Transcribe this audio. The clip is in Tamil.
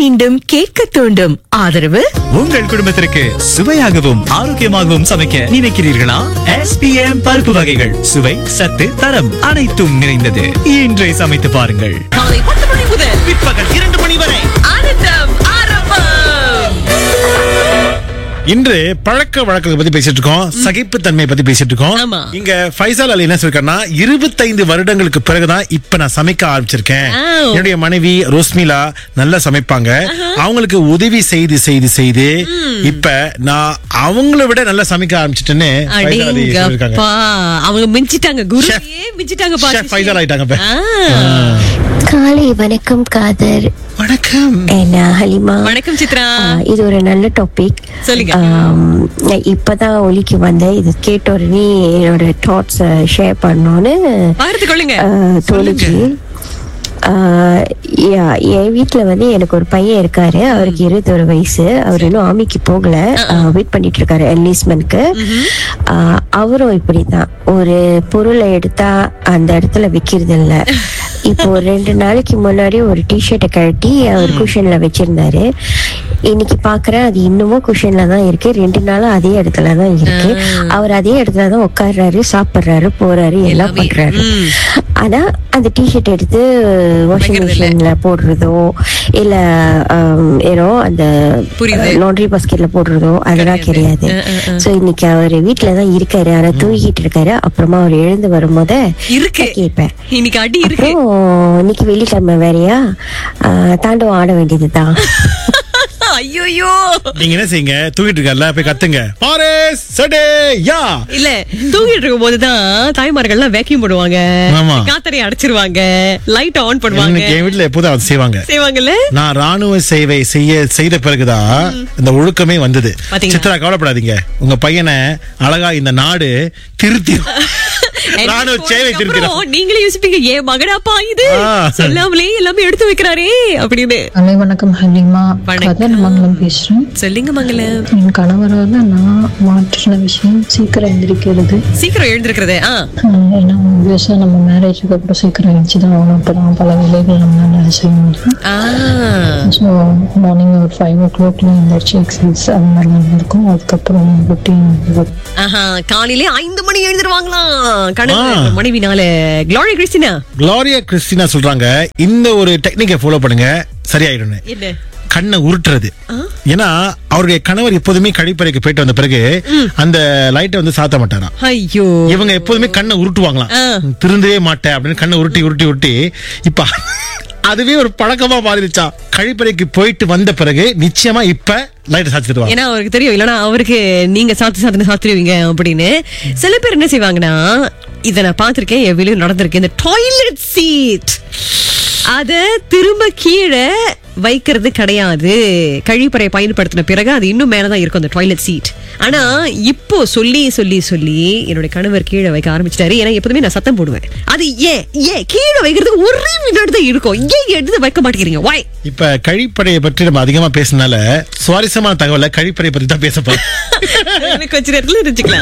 மீண்டும் கேட்க தூண்டும் ஆதரவு உங்கள் குடும்பத்திற்கு சுவையாகவும் ஆரோக்கியமாகவும் சமைக்க நினைக்கிறீர்களா எஸ்பிஎம் பருப்பு வகைகள் சுவை சத்து தரம் அனைத்தும் நிறைந்தது இன்றே சமைத்து பாருங்கள் காலை பத்து மணி முதல் பிற்பகல் இரண்டு மணி வரை ஆனந்தம் ஆரம்பம் இன்று பழக்க வழக்கத்தை பத்தி பேசிட்டு இருக்கோம் சகிப்புத்தன்மையை பத்தி பேசிட்டு இருக்கோம் ஆமா. இங்க ஃபைசால் அலி என்ன சொல்லிருக்காருன்னா இருபத்தைந்து வருடங்களுக்கு பிறகுதான் இப்ப நான் சமைக்க ஆரம்பிச்சிருக்கேன் ஆ. என்னுடைய மனைவி ரோஸ்மிலா நல்லா சமைப்பாங்க அவங்களுக்கு உதவி செய்து செய்து செய்து இப்ப நான் அவங்கள விட நல்லா சமைக்க ஆரம்பிச்சிட்டேன்னு ஃபைசால் அலி சொல்லிருக்காங்க அடேங்கப்பா அவங்க மிஞ்சிட்டாங்க குருவையே மிஞ்சிட்டாங்க பா Chef ஃபைசால் ஆயிட்டாங்க இப்ப ஆ. காலை வணக்கம் காதர் வணக்கம் என்ன ஹலிமா வணக்கம் சித்ரா ஆ, இது ஒரு நல்ல டாபிக் சொல்லுங்க. இப்பதான் ஒலிக்கு வந்தேன் இது கேட்ட உடனே என்னோட தாட்ஸ் ஷேர் பண்ணோன்னு பகிர்ந்து கொள்ளுங்க ஆ, தோணுச்சு ஆ, yeah, என் வீட்ல வந்து எனக்கு ஒரு பையன் இருக்காரு அவருக்கு இருபத்தொரு வயசு அவர் இன்னும் ஆமிக்கு போகல வெயிட் பண்ணிட்டு இருக்காரு என்லீஸ்மெண்ட்க்கு அவரும் இப்படிதான் ஒரு பொருளை எடுத்தா அந்த இடத்துல விக்கிறது இல்ல இப்போ ஒரு ரெண்டு நாளைக்கு முன்னாடி ஒரு டிஷர்ட்டை கழட்டி அவர் குஷன்ல வச்சிருந்தாரு இன்னைக்கு பாக்குறேன் அது இன்னமும் குஷன்ல தான் இருக்கு ரெண்டு நாளும் அதே இடத்துல தான் இருக்கு அவர் அதே இடத்துல தான் உட்கார்றாரு சாப்பிடுறாரு போறாரு எல்லாம் எல்லாமே. பண்றாரு ம். ஆனா அந்த டிஷர்ட் எடுத்து வாஷிங் வைக்கிறது இல்ல. மிஷின்ல போடுறதோ இல்ல ஏதோ அந்த புரியுது. லாண்ட்ரி பாஸ்கெட்ல போடுறதோ அதெல்லாம் கிடையாது. கிடையாது அஹ், அஹ், அஹ். சோ இன்னைக்கு அவர் வீட்டுல தான் இருக்காரு ஆனா தூங்கிட்டு இருக்காரு அப்புறமா அவர் எழுந்து வரும்போது இருக்கு நான் கேட்பேன் இன்னைக்கு அடி இருக்கு அப்புறம் இன்னைக்கு வெள்ளிக்கிழமை வேறயா ஆஹ், தாண்டவம் ஆட வேண்டியதுதான் ஐயோயோ நீங்க என்ன செய்யுங்க தூங்கிட்டு இருக்காருல போய் கத்துங்க பாரேஸ் சடே யா இல்ல தூங்கிட்டு இருக்கும் போதுதான் தாய்மார்கள்லாம் வேக்யூம் போடுவாங்க ஆமா. காத்தரை அடைச்சிருவாங்க லைட் ஆன் பண்ணுவாங்க எனக்கு என் வீட்டுல எப்போதும் அதை செய்வாங்க செய்வாங்கல்ல நான் ராணுவ சேவை செய்ய செய்த பிறகுதான் இந்த ஒழுக்கமே வந்தது பாத்தீங்களா? சித்ரா கவலைப்படாதீங்க உங்க பையனை அழகா இந்த நாடு திருத்தி ராணுவ சேவை திருத்திடும் அப்புறம் நீங்களே யோசிப்பீங்க ஏன் மகனாப்பா இது ஆ. சொல்லாமலே எல்லாமே எடுத்து வைக்கிறாரே அப்படின்னு அலை வணக்கம் ஹலிமா வணக்கம். கதை மங்களம் பேசுறேன் சொல்லுங்க மங்களம் என் கணவராக நான் மாற்றின விஷயம் சீக்கிரம் எந்திரிக்கிறது சீக்கிரம் எழுந்திருக்கிறது ஆ ஆஹ் ஏன்னா ஆப்வியஸா நம்ம மேரேஜுக்கு அப்புறம் சீக்கிரம் எழுந்துச்சு தான் ஆகணும் அப்பதான் பல வேலைகள் நம்மளால செய்ய முடியும் ஆ ஸோ மார்னிங் ஒரு ஃபைவ் ஓ கிளாக்ல எந்திரிச்சு எக்ஸசைஸ் அந்த மாதிரிலாம் இருக்கும் அதுக்கப்புறம் ரொட்டீன் ஆஹா காலையிலே ஐந்து மணி எழுந்திருவாங்களாம் கணவர் மனைவினால க்ளோரி கிறிஸ்டினா குளோரியா கிறிஸ்டினா சொல்றாங்க இந்த ஒரு டெக்னிக்கை ஃபாலோ பண்ணுங்க சரியாயிடும் என்ன கண்ணை உருட்டுறது ஏன்னா அவருடைய கணவர் எப்போதுமே கழிப்பறைக்கு போயிட்டு வந்த பிறகு அந்த லைட்டை வந்து சாத்த மாட்டாராம் ஐயோ இவங்க எப்போதுமே கண்ணை உருட்டுவாங்களாம் ஆ. திருந்தவே மாட்டேன் அப்படின்னு கண்ணை உருட்டி உருட்டி உருட்டி இப்ப அதுவே ஒரு பழக்கமா மாறிடுச்சா கழிப்பறைக்கு போயிட்டு வந்த பிறகு நிச்சயமா இப்ப லைட்டை சாத்திடுவாங்க ஏன்னா அவருக்கு தெரியும் இல்லனா அவருக்கு நீங்க சாத்து சாத்து சாத்துருவீங்க அப்படின்னு சில பேர் என்ன செய்வாங்கன்னா இத நான் பார்த்திருக்கேன் என் வெளியும் நடந்திருக்கு இந்த டாய்லெட் சீட் அத திரும்ப கீழே வைக்கிறது கிடையாது கழிப்பறை பயன்படுத்தின பிறகு அது இன்னும் மேலதான் இருக்கும் அந்த டாய்லெட் சீட் ஆனா இப்போ சொல்லி சொல்லி சொல்லி என்னுடைய கணவர் கீழே வைக்க ஆரம்பிச்சிட்டாரு ஏன்னா எப்போதுமே நான் சத்தம் போடுவேன் அது ஏன் ஏன் கீழே வைக்கிறதுக்கு ஒரே மினிட் தான் இருக்கும் ஏன் எடுத்து வைக்க மாட்டேங்கிறீங்க வாய் இப்ப கழிப்பறையை பற்றி நம்ம அதிகமா பேசினால சுவாரஸ்யமான தகவலை கழிப்பறை பத்தி தான் பேச போறோம் கொஞ்ச நேரத்துல தெரிஞ்சுக்கலாம்